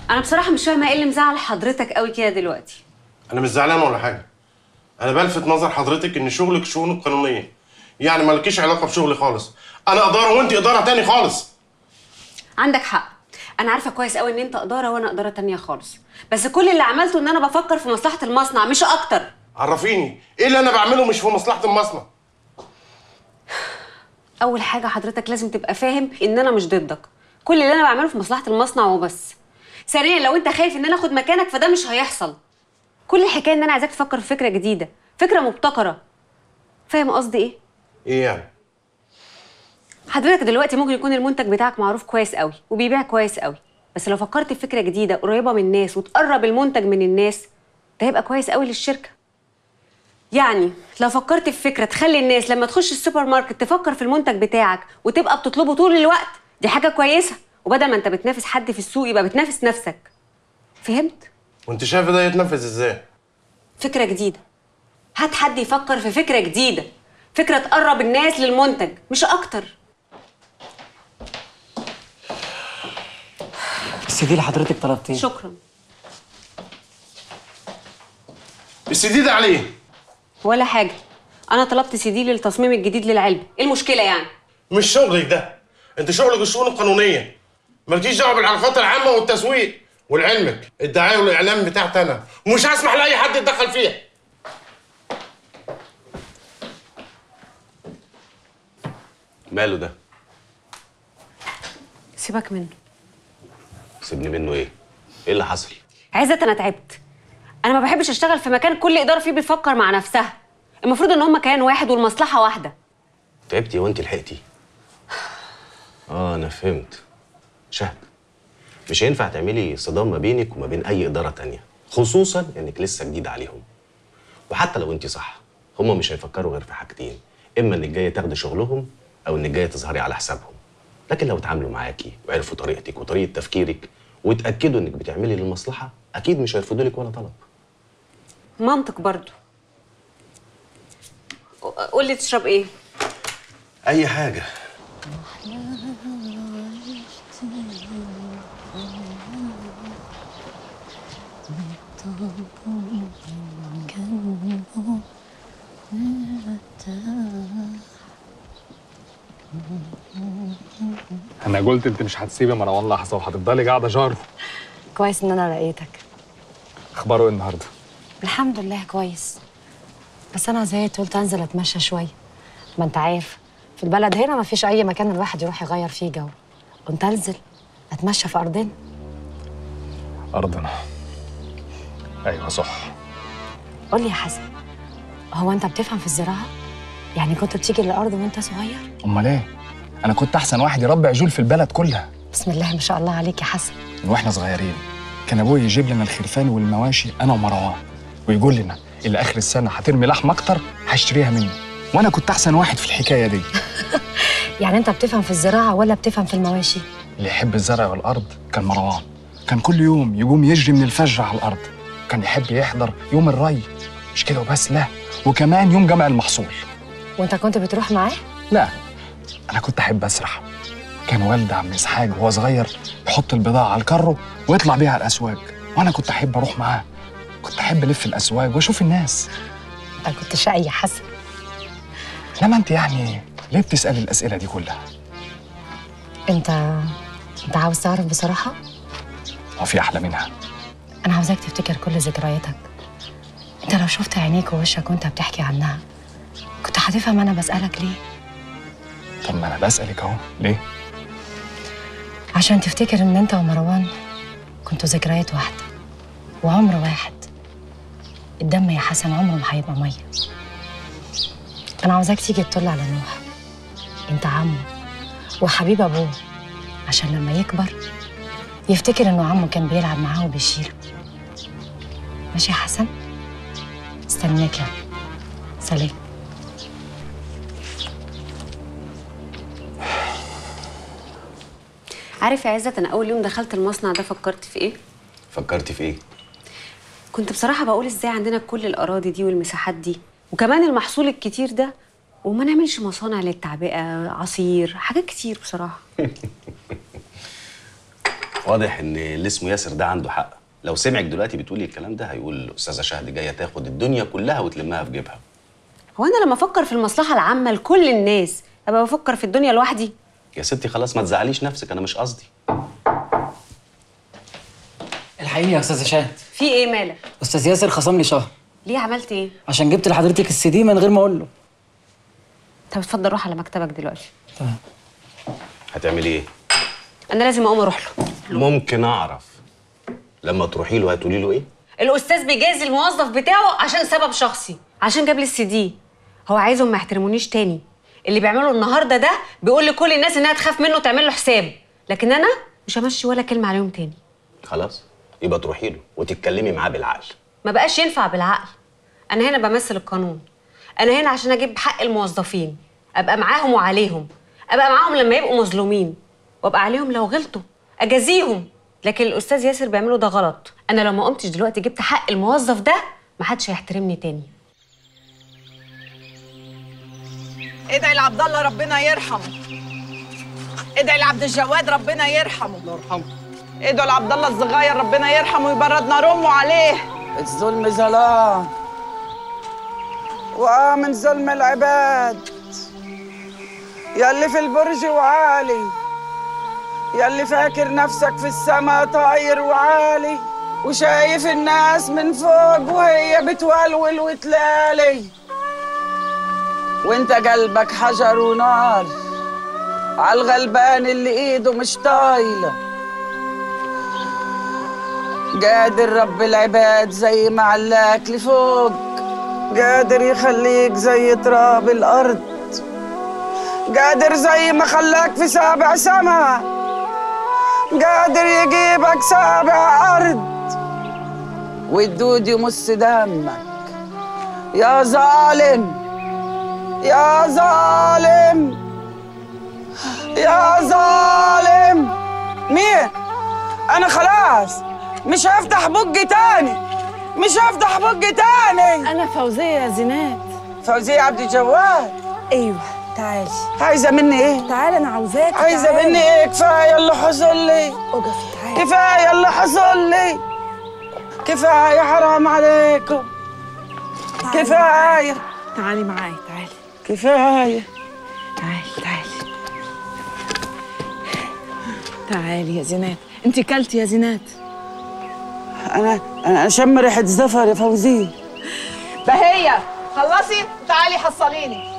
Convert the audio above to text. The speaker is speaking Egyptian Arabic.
انا بصراحه مش فاهمه ايه اللي مزعل حضرتك قوي كده دلوقتي انا مش زعلان ولا حاجه انا بلفت نظر حضرتك ان شغلك شؤون قانونيه يعني مالكيش علاقه بشغلي خالص انا اداره وانت اداره تاني خالص عندك حق انا عارفه كويس قوي ان انت اداره وانا اداره تانية خالص بس كل اللي عملته ان انا بفكر في مصلحه المصنع مش اكتر عرفيني ايه اللي انا بعمله مش في مصلحه المصنع اول حاجه حضرتك لازم تبقى فاهم ان انا مش ضدك كل اللي انا بعمله في مصلحه المصنع وبس ثانيا لو انت خايف ان انا اخد مكانك فده مش هيحصل كل الحكايه ان انا عايزاك تفكر في فكره جديده فكره مبتكره فاهم قصدي ايه ايه يعني حضرتك دلوقتي ممكن يكون المنتج بتاعك معروف كويس قوي وبيبيع كويس قوي بس لو فكرت في فكره جديده قريبه من الناس وتقرب المنتج من الناس ده هيبقى كويس قوي للشركه يعني لو فكرت في فكره تخلي الناس لما تخش السوبر ماركت تفكر في المنتج بتاعك وتبقى بتطلبه طول الوقت دي حاجه كويسه وبدل ما انت بتنافس حد في السوق يبقى بتنافس نفسك فهمت وانت شايف ده يتنفذ ازاي فكره جديده هات حد يفكر في فكره جديده فكره تقرب الناس للمنتج مش اكتر السي دي اللي حضرتك طلبتيه شكرا السي ده عليه ولا حاجه انا طلبت سي دي للتصميم الجديد للعلبه ايه المشكله يعني مش شغلك ده انت شغلك الشؤون القانونيه مالكيش دعوه بالعلاقات العامه والتسويق ولعلمك الدعايه والاعلام بتاعتي انا ومش هسمح لاي حد يتدخل فيها ماله ده؟ سيبك منه سيبني منه ايه؟ ايه اللي حصل؟ عزت انا تعبت انا ما بحبش اشتغل في مكان كل اداره فيه بتفكر مع نفسها المفروض ان هم كيان واحد والمصلحه واحده تعبتي وانت لحقتي اه انا فهمت شهد مش هينفع تعملي صدام ما بينك وما بين اي اداره تانية خصوصا انك لسه جديده عليهم وحتى لو انت صح هما مش هيفكروا غير في حاجتين اما انك جايه تاخدي شغلهم او انك جايه تظهري على حسابهم لكن لو اتعاملوا معاكي وعرفوا طريقتك وطريقه تفكيرك واتاكدوا انك بتعملي للمصلحه اكيد مش هيرفضوا لك ولا طلب منطق برضو قول لي تشرب ايه اي حاجه انا قلت انت مش هتسيبي مروان لحظه وهتفضلي قاعده جاره كويس ان انا لقيتك اخباره ايه النهارده الحمد لله كويس بس انا زهقت قلت انزل اتمشى شويه ما انت عارف في البلد هنا ما فيش اي مكان الواحد يروح يغير فيه جو قلت انزل اتمشى في ارضنا ارضنا ايوه صح قول لي يا حسن هو انت بتفهم في الزراعه يعني كنت بتيجي للارض وانت صغير امال ايه انا كنت احسن واحد يربي عجول في البلد كلها بسم الله ما شاء الله عليك يا حسن من واحنا صغيرين كان ابويا يجيب لنا الخرفان والمواشي انا ومروان ويقول لنا اللي اخر السنه هترمي لحم اكتر هشتريها مني وانا كنت احسن واحد في الحكايه دي يعني انت بتفهم في الزراعه ولا بتفهم في المواشي اللي يحب الزرع والارض كان مروان كان كل يوم يقوم يجري من الفجر على الارض كان يحب يحضر يوم الري مش كده وبس لا وكمان يوم جمع المحصول وانت كنت بتروح معاه لا انا كنت احب اسرح كان والد عم اسحاق وهو صغير يحط البضاعه على الكرو ويطلع بيها على الاسواق وانا كنت احب اروح معاه كنت احب الف الاسواق واشوف الناس انت كنت شقي يا حسن لما انت يعني ليه بتسالي الاسئله دي كلها انت انت عاوز تعرف بصراحه هو في احلى منها انا عاوزاك تفتكر كل ذكرياتك انت لو شفت عينيك ووشك وانت بتحكي عنها كنت هتفهم انا بسالك ليه طب ما انا بسالك اهو ليه عشان تفتكر ان انت ومروان كنتوا ذكريات واحده وعمر واحد الدم يا حسن عمره ما هيبقى ميه انا عاوزاك تيجي تطل على نوح انت عمه وحبيب ابوه عشان لما يكبر يفتكر انه عمه كان بيلعب معاه وبيشيله ماشي يا حسن استناك يعني سلام عارف يا عزت انا اول يوم دخلت المصنع ده فكرت في ايه فكرتي في ايه كنت بصراحه بقول ازاي عندنا كل الاراضي دي والمساحات دي وكمان المحصول الكتير ده وما نعملش مصانع للتعبئه عصير حاجات كتير بصراحه واضح ان اللي اسمه ياسر ده عنده حق لو سمعك دلوقتي بتقولي الكلام ده هيقول الاستاذه شهد جايه تاخد الدنيا كلها وتلمها في جيبها هو انا لما افكر في المصلحه العامه لكل الناس ابقى بفكر في الدنيا لوحدي يا ستي خلاص ما تزعليش نفسك انا مش قصدي الحقيقي يا استاذه شاهد في ايه مالك استاذ ياسر خصم لي شهر ليه عملت ايه عشان جبت لحضرتك السي دي من غير ما اقول له طب اتفضل روح على مكتبك دلوقتي تمام هتعملي ايه انا لازم اقوم اروح له ممكن اعرف لما تروحي له هتقولي له ايه الاستاذ بيجازي الموظف بتاعه عشان سبب شخصي عشان جاب لي السي دي هو عايزهم ما يحترمونيش تاني اللي بيعمله النهارده ده بيقول لكل الناس انها تخاف منه وتعمل له حساب لكن انا مش همشي ولا كلمه عليهم تاني خلاص يبقى تروحي له وتتكلمي معاه بالعقل ما بقاش ينفع بالعقل انا هنا بمثل القانون انا هنا عشان اجيب حق الموظفين ابقى معاهم وعليهم ابقى معاهم لما يبقوا مظلومين وابقى عليهم لو غلطوا اجازيهم لكن الاستاذ ياسر بيعمله ده غلط انا لو ما قمتش دلوقتي جبت حق الموظف ده محدش هيحترمني تاني ادعي لعبد الله ربنا يرحمه ادعي لعبد الجواد ربنا يرحمه الله يرحمه ادعوا لعبد الله الصغير ربنا يرحمه ويبرد نار امه عليه الظلم ظلام وآمن ظلم العباد يلي في البرج وعالي يلي فاكر نفسك في السما طاير وعالي وشايف الناس من فوق وهي بتولول وتلالي وانت قلبك حجر ونار عالغلبان اللي ايده مش طايله قادر رب العباد زي ما علاك لفوق قادر يخليك زي تراب الأرض قادر زي ما خلاك في سابع سما قادر يجيبك سابع أرض والدود يمس دمك يا ظالم يا ظالم يا ظالم مين انا خلاص مش هفتح بقي تاني مش هفتح بقي تاني انا فوزيه يا زينات فوزية عبد الجواد ايوه تعالي عايزة مني ايه؟ تعالي انا عاوزاك عايزة مني ايه؟ كفاية اللي حصل لي اقفي تعالي كفاية اللي حصل لي كفاية حرام عليكم كفاية تعالي معاي تعالي كفاية تعالي تعالي تعالي يا زينات انت كلتي يا زينات أنا أنا أشم ريحة زفر يا فوزية بهية خلصي تعالي حصليني